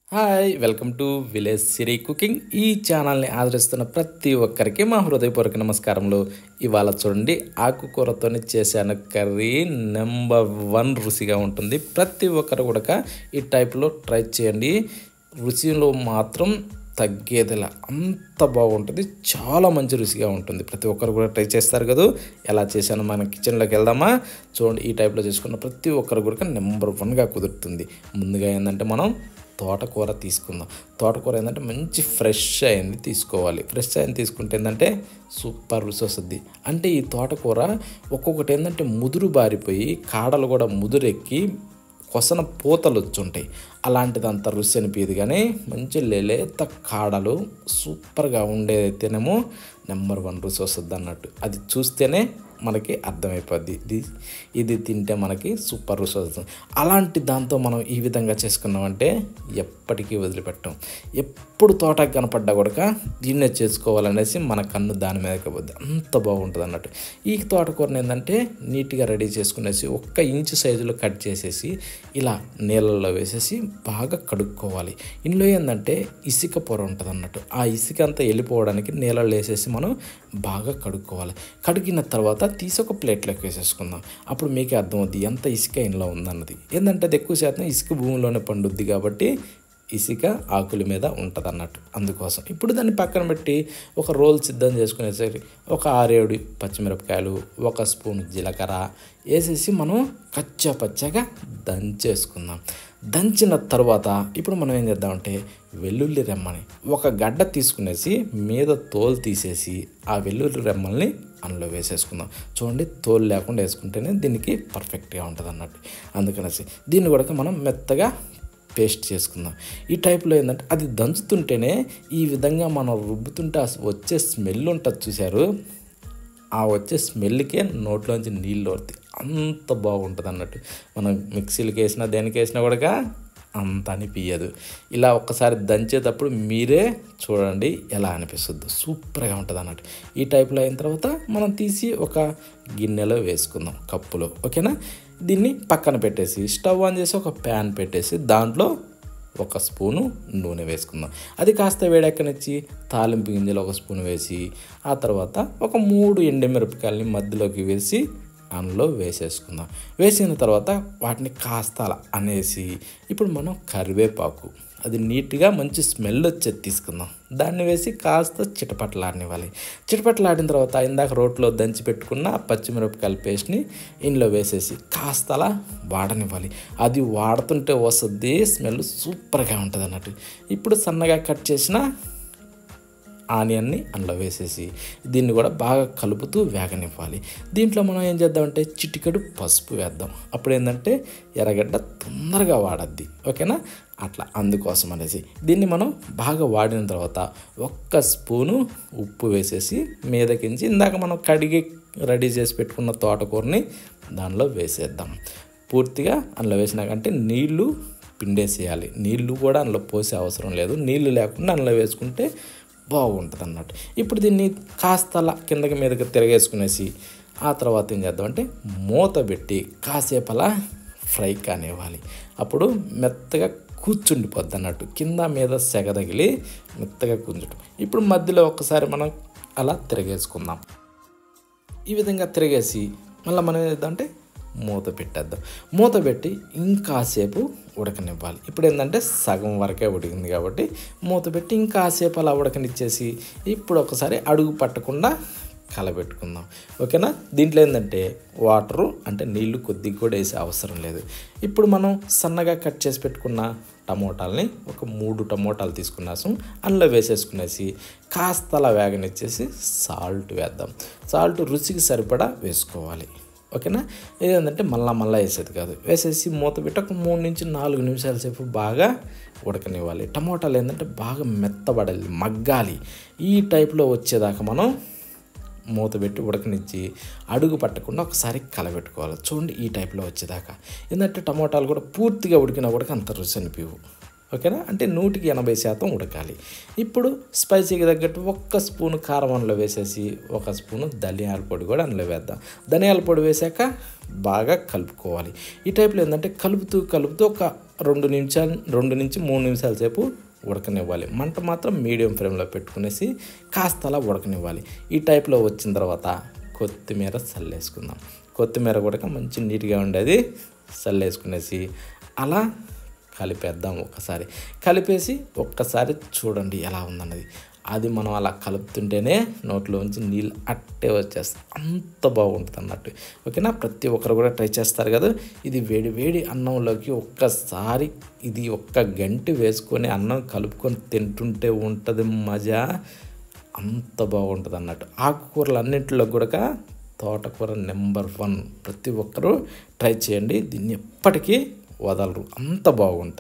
hi welcome to village Siri cooking ఈ ఛానల్ని ఆదరిస్తున్న ప్రతి ఒక్కరికి మా హృదయపూర్వక నమస్కారములు ఇవాళ చూడండి ఆకుకూరతో చేశాను కర్రీ నెంబర్ వన్ రుచిగా ఉంటుంది ప్రతి ఒక్కరు కూడా ఈ టైప్లో ట్రై చేయండి రుచిలో మాత్రం తగ్గేదిలా అంత బాగుంటుంది చాలా మంచి రుచిగా ఉంటుంది ప్రతి ఒక్కరు కూడా ట్రై చేస్తారు కదా ఎలా చేశాను మన కిచెన్లోకి వెళ్దామా చూడండి ఈ టైప్లో చేసుకున్న ప్రతి ఒక్కరు కూడా నెంబర్ వన్గా కుదురుతుంది ముందుగా ఏంటంటే మనం తోటకూర తీసుకుందాం తోటకూర ఏంటంటే మంచి ఫ్రెష్ అయింది తీసుకోవాలి ఫ్రెష్ అయింది తీసుకుంటే ఏంటంటే సూపర్ రుచి వస్తుంది అంటే ఈ తోటకూర ఒక్కొక్కటి ఏంటంటే ముదురు బారిపోయి కాడలు కూడా ముదురెక్కి కొసన పూతలు వచ్చుంటాయి అలాంటిది అంత రుచి అనిపించదు కానీ మంచి లేలేత కాడలు సూపర్గా ఉండేదైతేనేమో నెంబర్ వన్ రుచి వస్తుంది అన్నట్టు అది చూస్తేనే మనకి అర్థమైపోద్ది ఇది ఇది తింటే మనకి సూపర్ రుచి వస్తుంది అలాంటి దాంతో మనం ఈ విధంగా చేసుకున్నామంటే ఎప్పటికీ వదిలిపెట్టాం ఎప్పుడు తోటకు కనపడ్డా కూడా దీన్నే చేసుకోవాలనేసి మన కన్ను దాని మీదకి పోద్ది అంత బాగుంటుంది అన్నట్టు ఈ తోటకూరని ఏంటంటే నీట్గా రెడీ చేసుకునేసి ఒక్క ఇంచు సైజులో కట్ చేసేసి ఇలా నీళ్ళల్లో వేసేసి బాగా కడుక్కోవాలి ఇందులో ఏంటంటే ఇసుక పొర ఉంటుంది అన్నట్టు ఆ ఇసుక అంతా వెళ్ళిపోవడానికి నీళ్ళల్లో వేసేసి మనం బాగా కడుక్కోవాలి కడిగిన తర్వాత తీసి ఒక ప్లేట్లోకి వేసేసుకుందాం అప్పుడు మీకే అర్థమవుద్ది ఎంత ఇసుక ఇంట్లో ఉందన్నది ఏంటంటే అది ఎక్కువ శాతం ఇసుక భూమిలోనే పండుద్ది కాబట్టి ఇసుక ఆకుల మీద ఉంటుంది అన్నట్టు అందుకోసం ఇప్పుడు దాన్ని పక్కన పెట్టి ఒక రోల్ సిద్ధం చేసుకునేసరికి ఒక ఆరేడు పచ్చిమిరపకాయలు ఒక స్పూన్ జీలకర్ర వేసేసి మనం కచ్చా పచ్చగా దంచేసుకుందాం దంచిన తర్వాత ఇప్పుడు మనం ఏం చేద్దామంటే వెల్లుల్లి రెమ్మని ఒక గడ్డ తీసుకునేసి మీద తోలు తీసేసి ఆ వెల్లుల్లి రెమ్మల్ని అందులో వేసేసుకుందాం చూడండి తోలు లేకుండా వేసుకుంటేనే దీనికి పర్ఫెక్ట్గా ఉంటుంది అన్నట్టు అందుకనేసి దీన్ని కూడా మనం మెత్తగా పేస్ట్ చేసుకుందాం ఈ టైప్లో ఏంటంటే అది దంచుతుంటేనే ఈ విధంగా మనం రుబ్బుతుంటే ఆ వచ్చే స్మెల్ ఉంటుంది చూశారు ఆ వచ్చే స్మెల్కే నోట్లోంచి నీళ్ళు వస్తాయి అంత బాగుంటుంది అన్నట్టు మనం మిక్సీలకి వేసినా దేనికి వేసినా కూడా అంత అనిపించదు ఇలా ఒక్కసారి దంచేటప్పుడు మీరే చూడండి ఎలా అనిపిస్తుంది సూపర్గా ఉంటుంది అన్నట్టు ఈ టైప్లో అయిన తర్వాత మనం తీసి ఒక గిన్నెలో వేసుకుందాం కప్పులో ఓకేనా దీన్ని పక్కన పెట్టేసి స్టవ్ ఆన్ చేసి ఒక ప్యాన్ పెట్టేసి దాంట్లో ఒక స్పూను నూనె వేసుకుందాం అది కాస్త వేడెక్కనిచ్చి తాలింపు గింజలు ఒక స్పూన్ వేసి ఆ తర్వాత ఒక మూడు ఎండుమిరపకాయలని మధ్యలోకి వేసి అందులో వేసేసుకుందాం వేసిన తర్వాత వాటిని కాస్త అలా అనేసి ఇప్పుడు మనం కరివేపాకు అది నీట్గా మంచి స్మెల్ వచ్చేది తీసుకుందాం దాన్ని వేసి కాస్త చిటపట్లాడనివ్వాలి చిటపట్లాడిన తర్వాత ఇందాక రోట్లో దంచి పెట్టుకున్న పచ్చిమిరపకాయల పేస్ట్ని ఇందులో వేసేసి కాస్త అలా వాడనివ్వాలి అది వాడుతుంటే వస్తుంది స్మెల్ సూపర్గా ఉంటుంది అన్నట్టు ఇప్పుడు సన్నగా కట్ చేసిన ఆనియన్ని అందులో వేసేసి దీన్ని కూడా బాగా కలుపుతూ వేగనివ్వాలి దీంట్లో మనం ఏం చేద్దామంటే చిటికెడు పసుపు వేద్దాం అప్పుడు ఏంటంటే ఎర్రగడ్డ తొందరగా వాడద్ది ఓకేనా అట్లా అందుకోసం అనేసి దీన్ని మనం బాగా వాడిన తర్వాత ఒక్క స్పూను ఉప్పు వేసేసి మీదకించి ఇందాక మనం కడిగి రెడీ చేసి పెట్టుకున్న తోటకూరని దానిలో వేసేద్దాం పూర్తిగా అందులో వేసినాకంటే నీళ్లు పిండేసేయాలి నీళ్లు కూడా అందులో పోసే అవసరం లేదు నీళ్లు లేకుండా అందులో వేసుకుంటే బాగుంటుంది అన్నట్టు ఇప్పుడు దీన్ని కాస్త అలా కిందకి మీదకి తిరగేసుకునేసి ఆ తర్వాత ఏం చేద్దామంటే మూత పెట్టి కాసేపు అలా ఫ్రై కానివ్వాలి అప్పుడు మెత్తగా కూర్చుండిపోద్ది అన్నట్టు కింద మీద సెగ తగిలి మెత్తగా కూర్చుంటాం ఇప్పుడు మధ్యలో ఒక్కసారి మనం అలా తిరగేసుకుందాం ఈ విధంగా తిరిగేసి మళ్ళీ మనం ఏం చేద్దామంటే మూత పెట్టేద్దాం మూత పెట్టి ఇంకాసేపు ఉడకనివ్వాలి ఇప్పుడు ఏంటంటే సగం వరకే ఉడికింది కాబట్టి మూత పెట్టి ఇంకాసేపు అలా ఉడకనిచ్చేసి ఇప్పుడు ఒకసారి అడుగు పట్టకుండా కలబెట్టుకుందాం ఓకేనా దీంట్లో ఏంటంటే వాటరు అంటే నీళ్లు కొద్దిగా కూడా వేసే అవసరం లేదు ఇప్పుడు మనం సన్నగా కట్ చేసి పెట్టుకున్న టమోటాలని ఒక మూడు టమోటాలు తీసుకున్నాసం అందులో వేసేసుకునేసి కాస్త అలా వేగనిచ్చేసి సాల్ట్ వేద్దాం సాల్ట్ రుచికి సరిపడా వేసుకోవాలి ఓకేనా ఇదేంటంటే మళ్ళా మళ్ళీ వేసేది కాదు వేసేసి మూత పెట్టి ఒక మూడు నుంచి నాలుగు నిమిషాల సేపు బాగా ఉడకనివ్వాలి టమోటాలు ఏంటంటే బాగా మెత్తబడాలి మగ్గాలి ఈ టైప్లో వచ్చేదాకా మనం మూత పెట్టి ఉడకనిచ్చి అడుగు పట్టకుండా ఒకసారి కలబెట్టుకోవాలి చూడండి ఈ టైప్లో వచ్చేదాకా ఏంటంటే టమోటాలు కూడా పూర్తిగా ఉడికినా కూడా అంత రుచి అనిపివు ఓకేనా అంటే నూటికి ఎనభై శాతం ఉడకాలి ఇప్పుడు స్పైసీకి తగ్గట్టు ఒక్క స్పూన్ కారం అందులో వేసేసి ఒక స్పూను ధనియాల పొడి కూడా అందులో వేద్దాం ధనియాల పొడి వేసాక బాగా కలుపుకోవాలి ఈ టైప్లో ఏంటంటే కలుపుతూ కలుపుతూ ఒక రెండు నిమిషాలు రెండు నుంచి మూడు నిమిషాల సేపు ఉడకనివ్వాలి మంట మాత్రం మీడియం ఫ్లేమ్లో పెట్టుకునేసి కాస్త అలా ఉడకనివ్వాలి ఈ టైప్లో వచ్చిన తర్వాత కొత్తిమీర చల్లేసుకుందాం కొత్తిమీర కూడా మంచి నీట్గా ఉండేది చల్లేసుకునేసి అలా కలిపేద్దాం ఒక్కసారి కలిపేసి ఒక్కసారి చూడండి ఎలా ఉందన్నది అది మనం అలా కలుపుతుంటేనే నోట్లోంచి నీళ్ళు అట్టే వచ్చేస్తాయి అంత బాగుంటుంది అన్నట్టు ఓకేనా ప్రతి ఒక్కరు కూడా ట్రై చేస్తారు కదా ఇది వేడి వేడి అన్నంలోకి ఒక్కసారి ఇది ఒక్క గంట వేసుకొని అన్నం కలుపుకొని తింటుంటే ఉంటుంది మజా అంత బాగుంటుంది అన్నట్టు ఆకుకూరలు అన్నింటిలో కూడా తోటకూర నెంబర్ వన్ ప్రతి ఒక్కరూ ట్రై చేయండి దీన్ని ఎప్పటికీ వదలరు అంత బాగుంటుంది